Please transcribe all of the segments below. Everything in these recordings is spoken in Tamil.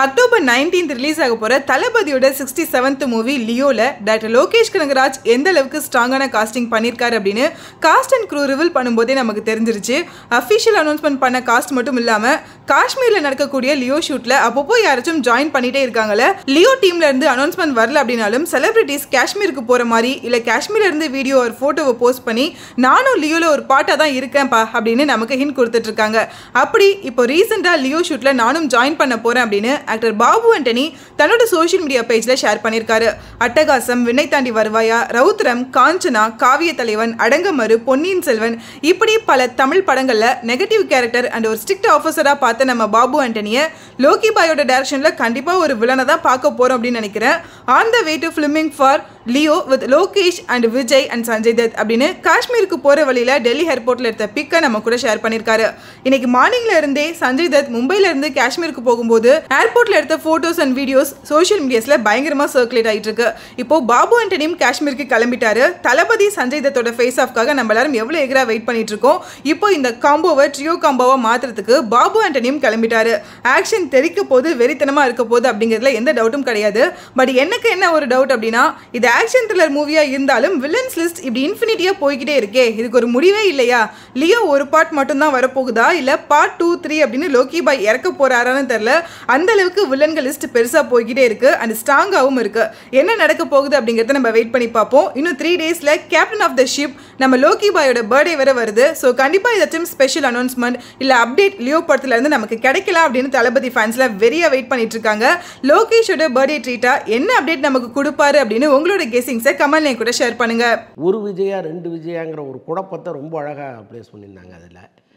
அக்டோபர் நைன்டீன்த் ரிலீஸ் ஆக போற தளபதியோட சிக்ஸ்டி செவன்த் மூவி லியோல டாக்டர் லோகேஷ் கனகராஜ் எந்த அளவுக்கு ஸ்ட்ராங்கான காஸ்டிங் பண்ணியிருக்காரு அப்படின்னு காஸ்ட் அண்ட் க்ரூ ரிவீல் பண்ணும்போதே நமக்கு தெரிஞ்சிருச்சு அஃபிஷியல் அனௌன்ஸ்மெண்ட் பண்ண காஸ்ட் மட்டும் இல்லாம காஷ்மீர்ல நடக்கக்கூடிய லியோ ஷூட்ல அப்பப்போ யாராச்சும் ஜாயின் பண்ணிட்டே இருக்காங்கல்ல லியோ டீம்ல இருந்து அனௌன்ஸ்மெண்ட் வரல அப்படின்னாலும் செலிபிரிட்டிஸ் காஷ்மீருக்கு போற மாதிரி இல்ல காஷ்மீர்ல இருந்து வீடியோ ஒரு போட்டோவை போஸ்ட் பண்ணி நானும் லியோல ஒரு பாட்டா தான் இருக்கேன்ப்பா அப்படின்னு நமக்கு ஹிண்ட் கொடுத்துட்டு இருக்காங்க அப்படி இப்போ ரீசெண்டா லியோ ஷூட்ல நானும் ஜாயின் பண்ண போறேன் அப்படின்னு ஆக்டர் பாபு ஆண்டனி தன்னோட சோஷியல் மீடியா பேஜ்ல ஷேர் பண்ணியிருக்காரு அட்டகாசம் விண்ணை தாண்டி வருவாயா ரவுத்ரம் காஞ்சனா காவிய தலைவன் அடங்கமறு பொன்னியின் செல்வன் இப்படி பல தமிழ் படங்கள்ல நெகட்டிவ் கேரக்டர் அண்ட் ஒரு ஸ்ட்ரிக்ட் ஆஃபீஸரா பார்த்த நம்ம பாபு ஆண்டனியை லோகி பாயோட டைரக்ஷன்ல கண்டிப்பா ஒரு வில்லனை தான் பார்க்க போறோம் அப்படின்னு நினைக்கிறேன் on the way to filming for Leo with Lokesh and Vijay and Sanjay Dutt அப்படின்னு காஷ்மீருக்கு போற வழியில டெல்லி ஏர்போர்ட்ல எடுத்த பிக்கை நம்ம கூட ஷேர் பண்ணியிருக்காரு இன்னைக்கு மார்னிங்ல இருந்தே சஞ்சய் தத் மும்பைல இருந்து காஷ்மீருக்கு போகும்போது ஏர்போர்ட்ல எடுத்த போட்டோஸ் அண்ட் வீடியோஸ் சோஷியல் மீடியாஸ்ல பயங்கரமா சர்க்குலேட் ஆயிட்டு இருக்கு இப்போ பாபு ஆண்டனியும் காஷ்மீருக்கு கிளம்பிட்டாரு தளபதி சஞ்சய் தத்தோட ஃபேஸ் ஆஃப்காக நம்ம எல்லாரும் எவ்வளவு எகரா வெயிட் பண்ணிட்டு இருக்கோம் இப்போ இந்த காம்போவை ட்ரியோ காம்போவா மாத்துறதுக்கு பாபு ஆண்டனியும் கிளம்பிட்டாரு ஆக்ஷன் தெரிக்க போது வெறித்தனமா இருக்க போது அப்படிங்கிறதுல எந்த டவுட்டும் கிடையாது பட் எனக்கு என்ன ஒரு டவுட் அப்படின்னா இது ஆக்ஷன் த்ரில்லர் மூவியா இருந்தாலும் வில்லன்ஸ் லிஸ்ட் இப்படி இன்ஃபினிட்டியா போய்கிட்டே இருக்கே இதுக்கு ஒரு முடிவே இல்லையா லியோ ஒரு பார்ட் மட்டும் தான் வரப்போகுதா இல்ல பார்ட் டூ த்ரீ அப்படின்னு லோக்கி பாய் இறக்க போறாரான்னு தெரியல அந்த அளவுக்கு வில்லன்கள் லிஸ்ட் பெருசா போய்கிட்டே இருக்கு அண்ட் ஸ்ட்ராங்காகவும் இருக்கு என்ன நடக்க போகுது அப்படிங்கறத நம்ம வெயிட் பண்ணி பார்ப்போம் இன்னும் த்ரீ டேஸ்ல கேப்டன் ஆஃப் த ஷிப் நம்ம லோக்கி பாயோட பர்த்டே வேற வருது ஸோ கண்டிப்பா ஏதாச்சும் ஸ்பெஷல் அனௌன்ஸ்மெண்ட் இல்ல அப்டேட் லியோ படத்துல இருந்து நமக்கு கிடைக்கலாம் அப்படின்னு தளபதி ஃபேன்ஸ்ல வெறியா வெயிட் பண்ணிட்டு இருக்காங்க லோகேஷோட பர்த்டே ட்ரீட்டா என்ன அப்டேட் நமக்கு கொடுப்பாரு அப்படின்னு உங்களோட கெஸிங்ஸை கமெண்ட்ல கூட ஷேர் பண்ணுங்க ஒரு விஜயா ரெண்டு விஜயாங்கிற ஒரு குழப்பத்தை ரொம்ப அழகாக ப்ளேஸ் பண்ணியிருந்தாங்க அதில்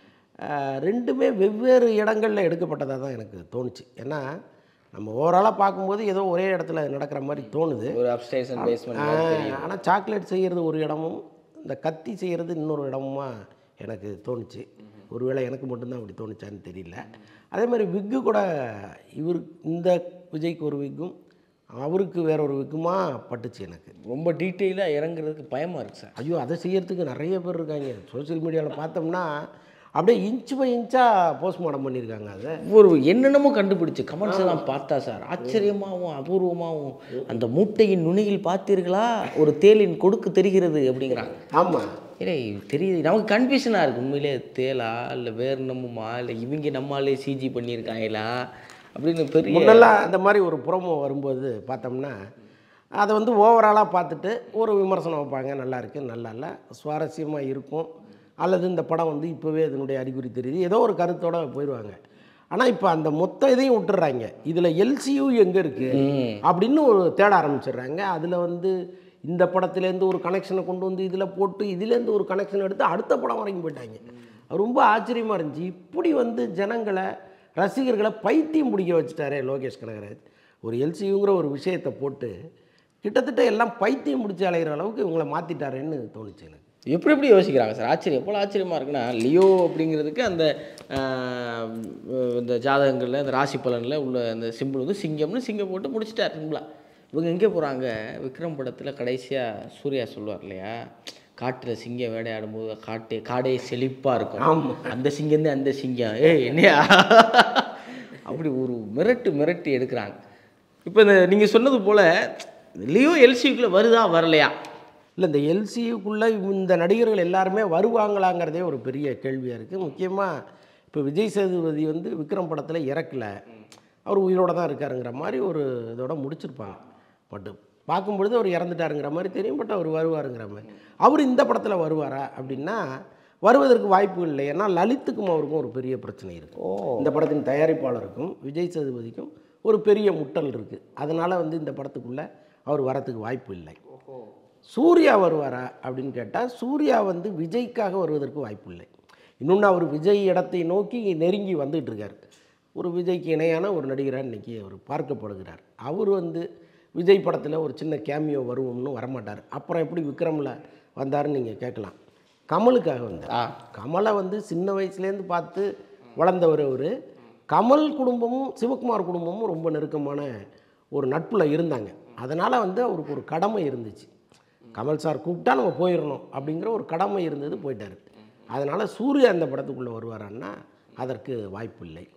ரெண்டுமே வெவ்வேறு இடங்களில் எடுக்கப்பட்டதாக தான் எனக்கு தோணுச்சு ஏன்னா நம்ம ஓவராலாக பார்க்கும்போது ஏதோ ஒரே இடத்துல நடக்கிற மாதிரி தோணுது ஒரு அப்ஸ்டைர்ஸ் அண்ட் பேஸ்மெண்ட் ஆனால் சாக்லேட் செய்கிறது ஒரு இடமும் இந்த கத்தி செய்கிறது இன்னொரு இடமுமா எனக்கு தோணுச்சு ஒருவேளை எனக்கு மட்டும்தான் அப்படி தோணுச்சான்னு தெரியல அதே மாதிரி விக்கு கூட இவர் இந்த விஜய்க்கு ஒரு விக்கும் அவருக்கு வேற ஒரு விக்குமா பட்டுச்சு எனக்கு ரொம்ப டீட்டெயிலாக இறங்குறதுக்கு பயமாக இருக்குது சார் ஐயோ அதை செய்யறதுக்கு நிறைய பேர் இருக்காங்க சோஷியல் மீடியாவில் பார்த்தோம்னா அப்படியே இன்ச் பை இன்ச்சாக போஸ்ட்மார்ட்டம் பண்ணியிருக்காங்க அதை ஒரு என்னென்னமோ கண்டுபிடிச்சு கமெண்ட்ஸ் எல்லாம் பார்த்தா சார் ஆச்சரியமாகவும் அபூர்வமாகவும் அந்த மூட்டையின் நுனியில் பார்த்தீர்களா ஒரு தேலின் கொடுக்கு தெரிகிறது அப்படிங்கிறாங்க ஆமாம் இல்லை தெரியுது நமக்கு கன்ஃபியூஷனாக இருக்குது உண்மையிலே தேலா இல்லை வேறு நம்மமா இல்லை இவங்க நம்மாலே சிஜி பண்ணியிருக்காங்களா அப்படின்னு பெரிய முன்னெல்லாம் அந்த மாதிரி ஒரு ப்ரோமோ வரும்போது பார்த்தோம்னா அதை வந்து ஓவராலாக பார்த்துட்டு ஒரு விமர்சனம் வைப்பாங்க நல்லா இருக்கு நல்லா இல்லை சுவாரஸ்யமாக இருக்கும் அல்லது இந்த படம் வந்து இப்போவே இதனுடைய அறிகுறி தெரியுது ஏதோ ஒரு கருத்தோட போயிடுவாங்க ஆனால் இப்போ அந்த மொத்த இதையும் விட்டுறாங்க இதில் எல்சியூ எங்கே இருக்குது அப்படின்னு ஒரு தேட ஆரம்பிச்சிடுறாங்க அதில் வந்து இந்த படத்துலேருந்து ஒரு கனெக்ஷனை கொண்டு வந்து இதில் போட்டு இதுலேருந்து ஒரு கனெக்ஷன் எடுத்து அடுத்த படம் வரைக்கும் போயிட்டாங்க ரொம்ப ஆச்சரியமாக இருந்துச்சு இப்படி வந்து ஜனங்களை ரசிகர்களை பைத்தியம் பிடிக்க வச்சுட்டாரே லோகேஷ் கனகராஜ் ஒரு எல்சியுங்கிற ஒரு விஷயத்தை போட்டு கிட்டத்தட்ட எல்லாம் பைத்தியம் பிடிச்சி அலைகிற அளவுக்கு இவங்களை மாற்றிட்டாரேன்னு தோணுச்சு எனக்கு எப்படி எப்படி யோசிக்கிறாங்க சார் ஆச்சரியம் எவ்வளோ ஆச்சரியமாக இருக்குன்னா லியோ அப்படிங்கிறதுக்கு அந்த ஆஹ், இந்த ஜாதகங்களில் இந்த ராசி பலனில் உள்ள அந்த சிம்பிள் வந்து சிங்கம்னு சிங்கம் போட்டு முடிச்சிட்டார் சிம்பிளாக இவங்க எங்கே போகிறாங்க விக்ரம் படத்தில் கடைசியாக சூர்யா சொல்லுவார் இல்லையா காட்டில் சிங்கம் வேட்டையாடும்போது காட்டே காடே செழிப்பாக இருக்கும் அந்த சிங்கம் தான் அந்த சிங்கம் ஏய் என்னையா அப்படி ஒரு மிரட்டு மிரட்டி எடுக்கிறாங்க இப்போ இந்த நீங்கள் சொன்னது போல் லியோ எல்சிக்குள்ளே வருதா வரலையா இல்லை இந்த எல்சியுக்குள்ளே இந்த நடிகர்கள் எல்லாருமே வருவாங்களாங்கிறதே ஒரு பெரிய கேள்வியாக இருக்குது முக்கியமாக இப்போ விஜய் சேதுபதி வந்து விக்ரம் படத்தில் இறக்கல அவர் உயிரோட தான் இருக்காருங்கிற மாதிரி ஒரு இதோட முடிச்சிருப்பாங்க பட் பார்க்கும்பொழுது அவர் இறந்துட்டாருங்கிற மாதிரி தெரியும் பட் அவர் வருவாருங்கிற மாதிரி அவர் இந்த படத்தில் வருவாரா அப்படின்னா வருவதற்கு வாய்ப்பு இல்லை ஏன்னா லலித்துக்கும் அவருக்கும் ஒரு பெரிய பிரச்சனை இருக்குது இந்த படத்தின் தயாரிப்பாளருக்கும் விஜய் சேதுபதிக்கும் ஒரு பெரிய முட்டல் இருக்குது அதனால் வந்து இந்த படத்துக்குள்ளே அவர் வரத்துக்கு வாய்ப்பு இல்லை சூர்யா வருவாரா அப்படின்னு கேட்டால் சூர்யா வந்து விஜய்க்காக வருவதற்கு வாய்ப்பு இல்லை இன்னொன்று அவர் விஜய் இடத்தை நோக்கி நெருங்கி வந்துட்டு இருக்கார் ஒரு விஜய்க்கு இணையான ஒரு நடிகராக இன்றைக்கி அவர் பார்க்கப்படுகிறார் அவர் வந்து விஜய் படத்தில் ஒரு சின்ன கேமியோ வருவோம்னு வரமாட்டார் அப்புறம் எப்படி விக்ரமில் வந்தாருன்னு நீங்கள் கேட்கலாம் கமலுக்காக வந்தார் ஆ கமலை வந்து சின்ன வயசுலேருந்து பார்த்து வளர்ந்தவர் அவர் கமல் குடும்பமும் சிவகுமார் குடும்பமும் ரொம்ப நெருக்கமான ஒரு நட்பில் இருந்தாங்க அதனால் வந்து அவருக்கு ஒரு கடமை இருந்துச்சு கமல் சார் கூப்பிட்டா நம்ம போயிடணும் அப்படிங்கிற ஒரு கடமை இருந்தது போயிட்டார் அதனால் சூர்யா அந்த படத்துக்குள்ளே வருவாரான்னா அதற்கு வாய்ப்பு இல்லை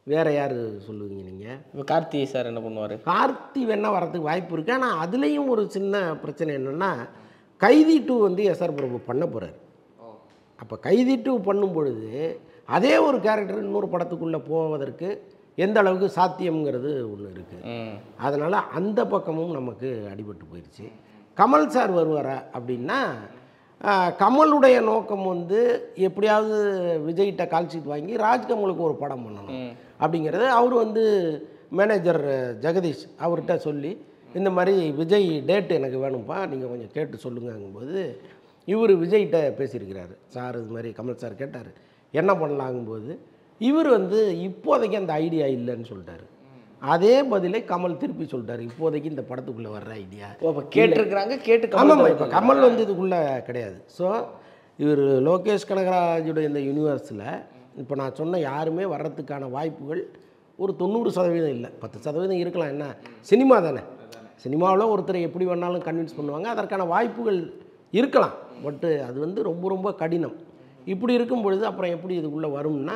வேறு யார் சொல்லுவீங்க நீங்கள் இப்போ கார்த்திகை சார் என்ன பண்ணுவார் கார்த்தி வேணா வரதுக்கு வாய்ப்பு இருக்குது ஆனால் அதுலேயும் ஒரு சின்ன பிரச்சனை என்னென்னா கைதி டூ வந்து எஸ்ஆர் பிரபு பண்ண போகிறார் அப்போ கைதி டூ பண்ணும் பொழுது அதே ஒரு கேரக்டர் இன்னொரு படத்துக்குள்ளே போவதற்கு எந்த அளவுக்கு சாத்தியம்ங்கிறது ஒன்று இருக்குது ம் அதனால் அந்த பக்கமும் நமக்கு அடிபட்டு போயிடுச்சு கமல் சார் வருவாரா அப்படின்னா ஆஹ், கமலுடைய நோக்கம் வந்து எப்படியாவது விஜய்கிட்ட கால்ஷீட் வாங்கி ராஜ்கமலுக்கு ஒரு படம் பண்ணணும் அப்படிங்கிறது அவர் வந்து மேனேஜர் ஜெகதீஷ் அவர்கிட்ட சொல்லி இந்த மாதிரி விஜய் டேட் எனக்கு வேணும்ப்பா நீங்கள் கொஞ்சம் கேட்டு சொல்லுங்கங்கும்போது இவர் விஜய்கிட்ட பேசியிருக்கிறாரு சார் இது மாதிரி கமல் சார் கேட்டார் என்ன பண்ணலாங்கும்போது இவர் வந்து இப்போதைக்கு அந்த ஐடியா இல்லைன்னு சொல்லிட்டாரு அதே பதிலை கமல் திருப்பி சொல்லிட்டாரு இப்போதைக்கு இந்த படத்துக்குள்ளே வர்ற ஐடியா ஓ அப்போ கேட்டிருக்கிறாங்க கேட்டு ஆமாம் கமல் இப்போ கமல் வந்து இதுக்குள்ளே கிடையாது ஸோ இவர் லோகேஷ் கனகராஜுடைய இந்த யூனிவர்ஸில் இப்போ நான் சொன்ன யாருமே வர்றதுக்கான வாய்ப்புகள் ஒரு தொண்ணூறு சதவீதம் இல்லை பத்து சதவீதம் இருக்கலாம் என்ன சினிமா தானே சினிமாவில் ஒருத்தரை எப்படி வேணாலும் கன்வின்ஸ் பண்ணுவாங்க அதற்கான வாய்ப்புகள் இருக்கலாம் பட்டு அது வந்து ரொம்ப ரொம்ப கடினம் இப்படி இருக்கும் பொழுது அப்புறம் எப்படி இதுக்குள்ளே வரும்னா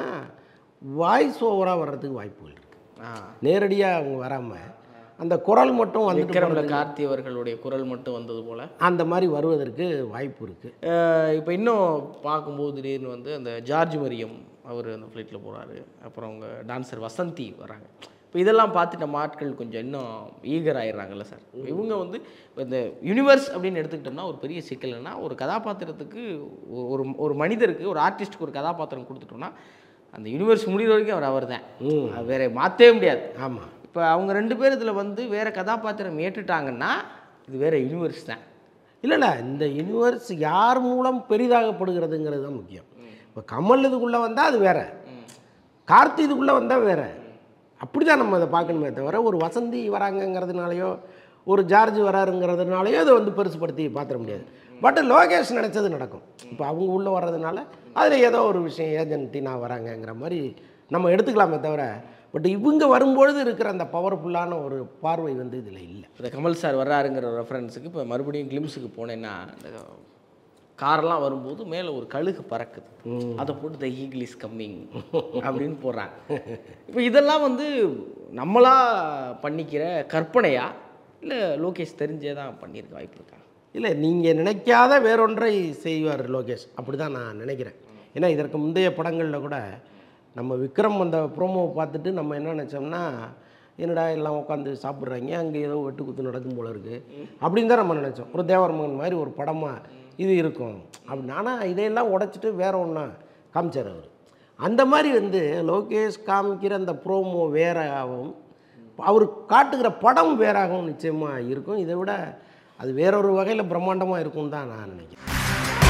வாய்ஸ் ஓவராக வர்றதுக்கு வாய்ப்புகள் இருக்குது ஆ நேரடியாக அவங்க வராமல் அந்த குரல் மட்டும் வந்துட்டு விக்ரம்ல கார்த்தி அவர்களுடைய குரல் மட்டும் வந்தது போல அந்த மாதிரி வருவதற்கு வாய்ப்பு இருக்குது இப்போ இன்னும் பார்க்கும்போது திடீர்னு வந்து அந்த ஜார்ஜ் மரியம் அவர் அந்த ஃப்ளைட்டில் போகிறாரு அப்புறம் அவங்க டான்சர் வசந்தி வராங்க இப்போ இதெல்லாம் பார்த்து நம்ம ஆட்கள் கொஞ்சம் இன்னும் ஈகர் ஆயிடுறாங்கல்ல சார் இவங்க வந்து இந்த யூனிவர்ஸ் அப்படின்னு எடுத்துக்கிட்டோம்னா ஒரு பெரிய சிக்கல் என்னன்னா ஒரு கதாபாத்திரத்துக்கு ஒ- ஒரு ஒரு மனிதருக்கு ஒரு ஆர்டிஸ்ட்டுக்கு ஒரு கதாபாத்திரம் கொடுத்துட்டோம்னா அந்த யூனிவர்ஸ் முடிகிற வரைக்கும் அவர் அவர் தான் வேற மாற்றவே முடியாது ஆமாம் இப்போ அவங்க ரெண்டு பேர் இதில் வந்து வேற கதாபாத்திரம் ஏற்றுட்டாங்கன்னா இது வேற யூனிவர்ஸ் தான் இல்லை இல்லை இந்த யூனிவர்ஸ் யார் மூலம் பெரிதாகப்படுகிறதுங்கிறது தான் முக்கியம் இப்போ கமல் இதுக்குள்ளே வந்தால் அது வேற கார்த்தி இதுக்குள்ளே வந்தால் வேற அப்படி தான் நம்ம அதை பார்க்கணுமே தவிர ஒரு வசந்தி வராங்கங்கிறதுனாலையோ ஒரு ஜார்ஜ் வராருங்கிறதுனாலையோ அதை வந்து பெருசுப்படுத்தி பார்த்துட முடியாது பட் லோகேஷ் நினச்சது நடக்கும் இப்போ அவங்க உள்ளே வர்றதுனால அதில் ஏதோ ஒரு விஷயம் ஏஜென்ட் டீனா வராங்கங்கிற மாதிரி நம்ம எடுத்துக்கலாமே தவிர பட் இவங்க வரும்பொழுது இருக்கிற அந்த பவர்ஃபுல்லான ஒரு பார்வை வந்து இதில் இல்லை இந்த கமல் சார் வர்றாருங்கிற ரெஃபரன்ஸுக்கு இப்போ மறுபடியும் கிளிம்ஸுக்கு போனேன்னா இந்த காரெல்லாம் வரும்போது மேலே ஒரு கழுகு பறக்குது அதை போட்டு த ஈகிள் இஸ் கம்மிங் அப்படின்னு போடுறாங்க இப்போ இதெல்லாம் வந்து நம்மளா பண்ணிக்கிற கற்பனையா இல்லை லோகேஷ் தெரிஞ்சே தான் பண்ணியிருக்க வாய்ப்பு இருக்கா இல்லை நீங்கள் நினைக்காத வேறொன்றை செய்வார் லோகேஷ் அப்படி தான் நான் நினைக்கிறேன் ஏன்னா இதற்கு முந்தைய படங்களில் கூட நம்ம விக்ரம் அந்த ப்ரோமோவை பார்த்துட்டு நம்ம என்ன நினச்சோம்னா என்னடா எல்லாம் உட்காந்து சாப்பிட்றாங்க அங்கே ஏதோ வெட்டு குத்து நடக்கும் போல இருக்குது அப்படின்னு தான் நம்ம நினச்சோம் ஒரு தேவர்மகன் மாதிரி ஒரு படமாக இது இருக்கும் அப்படி ஆனால் இதையெல்லாம் உடைச்சிட்டு வேற ஒன்றா காமிச்சார் அவர் அந்த மாதிரி வந்து லோகேஷ் காமிக்கிற அந்த ப்ரோமோ வேறாகவும் அவர் காட்டுகிற படம் வேறாகவும் நிச்சயமாக இருக்கும் இதை விட அது வேறொரு வகையில் பிரம்மாண்டமாக இருக்கும் தான் நான் நினைக்கிறேன்